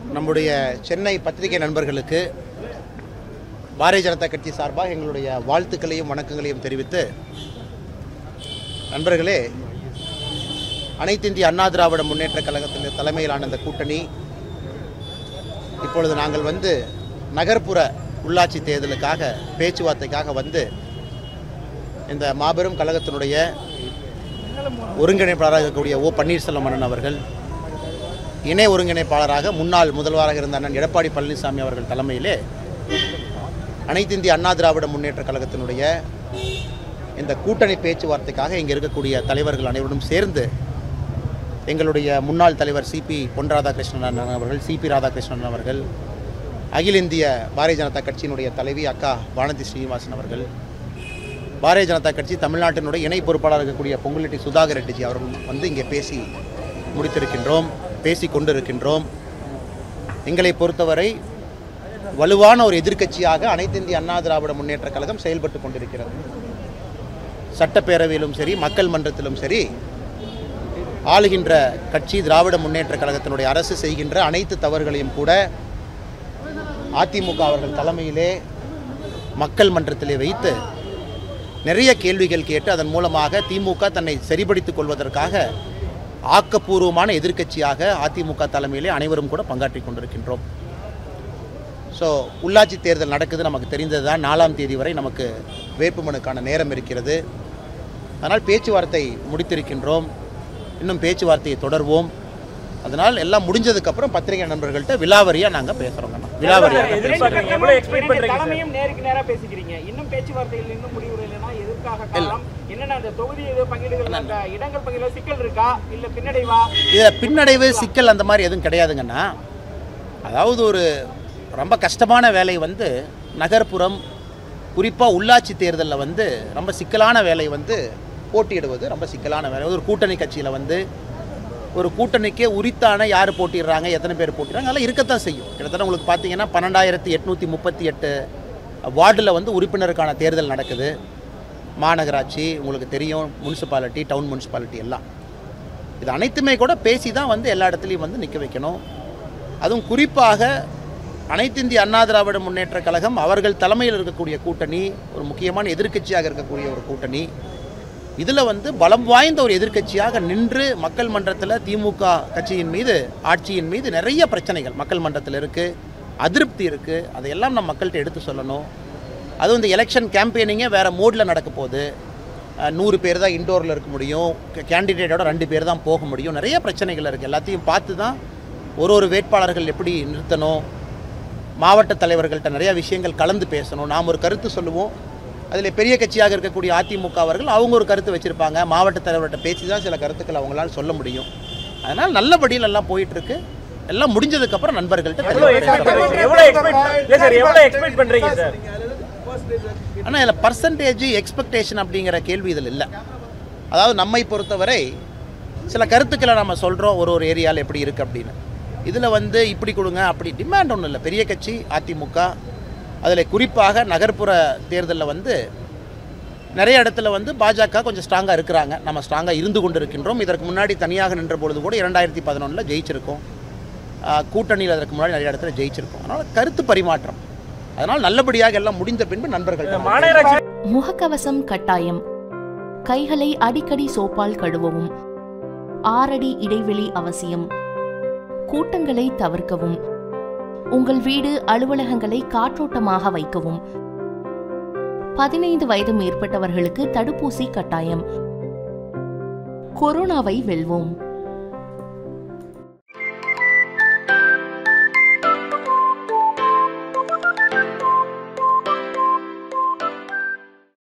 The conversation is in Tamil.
நம்முடைய சென்னை பத்திரிகை நண்பர்களுக்கு பாரதிய ஜனதா கட்சி சார்பாக எங்களுடைய வாழ்த்துக்களையும் வணக்கங்களையும் தெரிவித்து நண்பர்களே அனைத்து இந்திய அண்ணா திராவிட முன்னேற்ற கழகத்தின் தலைமையிலான இந்த கூட்டணி இப்பொழுது நாங்கள் வந்து நகர்ப்புற உள்ளாட்சி தேர்தலுக்காக பேச்சுவார்த்தைக்காக வந்து இந்த மாபெரும் கழகத்தினுடைய ஒருங்கிணைப்பாளராக இருக்கக்கூடிய ஓ பன்னீர்செல்வம் அண்ணன் அவர்கள் இணை ஒருங்கிணைப்பாளராக முன்னாள் முதல்வராக இருந்த அண்ணன் எடப்பாடி பழனிசாமி அவர்கள் தலைமையிலே அனைத்து இந்திய அண்ணா திராவிட முன்னேற்ற கழகத்தினுடைய இந்த கூட்டணி பேச்சுவார்த்தைக்காக இங்கே இருக்கக்கூடிய தலைவர்கள் அனைவரும் சேர்ந்து எங்களுடைய முன்னாள் தலைவர் சிபி பொன் ராதாகிருஷ்ணன் அண்ணன் அவர்கள் சிபி ராதாகிருஷ்ணன் அவர்கள் அகில இந்திய பாரதிய ஜனதா கட்சியினுடைய தலைவி அக்கா வானதி ஸ்ரீனிவாசன் அவர்கள் பாரதிய ஜனதா கட்சி தமிழ்நாட்டினுடைய இணை பொறுப்பாளர் இருக்கக்கூடிய பொங்குலெட்டி சுதாகர் ரெட்டிஜி அவர்கள் வந்து இங்கே பேசி முடித்திருக்கின்றோம் பேசி கொண்டிருக்கின்றோம் எங்களை பொறுத்தவரை வலுவான ஒரு எதிர்க்கட்சியாக அனைத்து இந்திய அண்ணா திராவிட முன்னேற்ற கழகம் செயல்பட்டு கொண்டிருக்கிறது சட்டப்பேரவையிலும் சரி மக்கள் மன்றத்திலும் சரி ஆளுகின்ற கட்சி திராவிட முன்னேற்ற கழகத்தினுடைய அரசு செய்கின்ற அனைத்து தவறுகளையும் கூட அதிமுக அவர்கள் தலைமையிலே மக்கள் மன்றத்திலே வைத்து நிறைய கேள்விகள் கேட்டு அதன் மூலமாக திமுக தன்னை சரிபடுத்திக் கொள்வதற்காக ஆக்கப்பூர்வமான எதிர்க்கட்சியாக அதிமுக தலைமையிலே அனைவரும் கூட பங்காற்றிக் கொண்டிருக்கின்றோம் ஸோ உள்ளாட்சி தேர்தல் நடக்குது நமக்கு தெரிந்தது தான் நாலாம் தேதி வரை நமக்கு வேட்புமனுக்கான நேரம் இருக்கிறது அதனால் பேச்சுவார்த்தை முடித்திருக்கின்றோம் இன்னும் பேச்சுவார்த்தையை தொடர்வோம் அதனால் எல்லாம் முடிஞ்சதுக்கப்புறம் பத்திரிகை நண்பர்கள்ட்ட விலாவரியாக நாங்கள் பேசுகிறோங்க விலாவரியாக எதிர்பார்க்கறீங்க? எவ்வளவு expect இரண்டு பண்றீங்க சார்? தலைமையும் நேருக்கு நேரா பேசிக்கிறீங்க இன்னும் பேச்சுவார்த்தைகள் இன்னும் முடிவு இல்லைன்னா எதற்காக காரணம் என்னென்ன அந்த தொகுதி இது பங்கீடுகள் அந்த இடங்கள் பங்கீடுல சிக்கல் இருக்கா இல்ல பின்னடைவா இதில் பின்னடைவு சிக்கல் அந்த மாதிரி எதுவும் கிடையாதுங்கண்ணா அதாவது ஒரு ரொம்ப கஷ்டமான வேலை வந்து நகர்ப்புறம் குறிப்பாக உள்ளாட்சி தேர்தலில் வந்து ரொம்ப சிக்கலான வேலை வந்து போட்டியிடுவது ரொம்ப சிக்கலான வேலை ஒரு கூட்டணி கட்சியில் வந்து ஒரு கூட்டணிக்கே உரித்தான யார் போட்டிடுறாங்க எத்தனை பேர் போட்டிடுறாங்க அதெல்லாம் இருக்கத்தான் செய்யும் கிட்டத்தட்ட உங்களுக்கு பார்த்தீங்கன்னா பன்னெண்டாயிரத்தி எட்நூற்றி முப்பத்தி எட்டு வார்டில் வந்து உறுப்பினருக்கான தேர்தல் நடக்குது மாநகராட்சி உங்களுக்கு தெரியும் முனிசிபாலிட்டி டவுன் முனிசிபாலிட்டி எல்லாம் இது அனைத்துமே கூட பேசி தான் வந்து எல்லா இடத்துலையும் வந்து நிற்க வைக்கணும் அதுவும் குறிப்பாக அனைத்து இந்திய அண்ணா திராவிட முன்னேற்ற கழகம் அவர்கள் தலைமையில் இருக்கக்கூடிய கூட்டணி ஒரு முக்கியமான எதிர்க்கட்சியாக இருக்கக்கூடிய ஒரு கூட்டணி இதில் வந்து பலம் வாய்ந்த ஒரு எதிர்க்கட்சியாக நின்று மக்கள் மன்றத்தில் திமுக கட்சியின் மீது ஆட்சியின் மீது நிறைய பிரச்சனைகள் மக்கள் மன்றத்தில் இருக்குது அதிருப்தி இருக்குது அதையெல்லாம் நம்ம மக்கள்கிட்ட எடுத்து சொல்லணும் அதுவும் இந்த எலெக்ஷன் கேம்பெயினிங்கே வேறு மோடில் நடக்க போகுது அஹ், நூறு பேர் தான் இண்டோரில் இருக்க முடியும் கேண்டிடேட்டோட ரெண்டு பேர் தான் போக முடியும் நிறைய பிரச்சனைகள் இருக்குது எல்லாத்தையும் பார்த்து தான் ஒரு ஒரு வேட்பாளர்கள் எப்படி நிறுத்தணும் மாவட்ட தலைவர்கள்ட்ட நிறைய விஷயங்கள் கலந்து பேசணும் நாம் ஒரு கருத்து சொல்லுவோம் அதில் பெரிய கட்சியாக இருக்கக்கூடிய அதிமுக அவர்கள் அவங்க ஒரு கருத்து வச்சுருப்பாங்க மாவட்ட தலைவர்கிட்ட பேசி தான் சில கருத்துக்கள் அவங்களால சொல்ல முடியும் அதனால் நல்லபடியில் எல்லாம் போயிட்டுருக்கு எல்லாம் முடிஞ்சதுக்கப்புறம் நண்பர்கள்ட்ட எவ்வளவு தெளிவா expect பேசலாம். பண்றீங்க? எவ்வளவு expect- இல்ல சார், எவ்வளவு expect பண்றீங்க சார்? ஆனால் இதில் பர்சன்டேஜ் எக்ஸ்பெக்டேஷன் அப்படிங்கிற கேள்வி இதில் இல்லை அதாவது நம்மை பொறுத்தவரை சில கருத்துக்களை நம்ம சொல்கிறோம் ஒரு ஒரு ஏரியாவில் எப்படி இருக்குது அப்படின்னு இதில் வந்து இப்படி கொடுங்க அப்படி டிமாண்ட் ஒன்றும் இல்லை பெரிய கட்சி அதிமுக அதில் குறிப்பாக நகர்ப்புற தேர்தலில் வந்து நிறைய இடத்துல வந்து பாஜக கொஞ்சம் ஸ்ட்ராங்காக இருக்கிறாங்க நம்ம ஸ்ட்ராங்காக இருந்து கொண்டு இருக்கின்றோம் இதற்கு முன்னாடி தனியாக நின்ற பொழுது கூட இரண்டாயிரத்தி பதினொன்றில் ஜெயிச்சிருக்கோம் ஆஹ் கூட்டணியில் அதற்கு முன்னாடி நிறைய இடத்துல ஜெயிச்சிருக்கோம் அதனால் கருத்து பரிமாற்றம் அதனால் நல்லபடியாக எல்லாம் முடிந்த பின்பு இந்த நண்பர்கள் மாநகராட்சி முகக்கவசம் கட்டாயம் கைகளை அடிக்கடி சோப்பால் கழுவவும் ஆறடி இடைவெளி அவசியம் கூட்டங்களை தவிர்க்கவும் உங்கள் வீடு அலுவலகங்களை காற்றோட்டமாக வைக்கவும் பதினைந்து வயது மேற்பட்டவர்களுக்கு தடுப்பூசி கட்டாயம் கொரோனாவை வெல்வோம்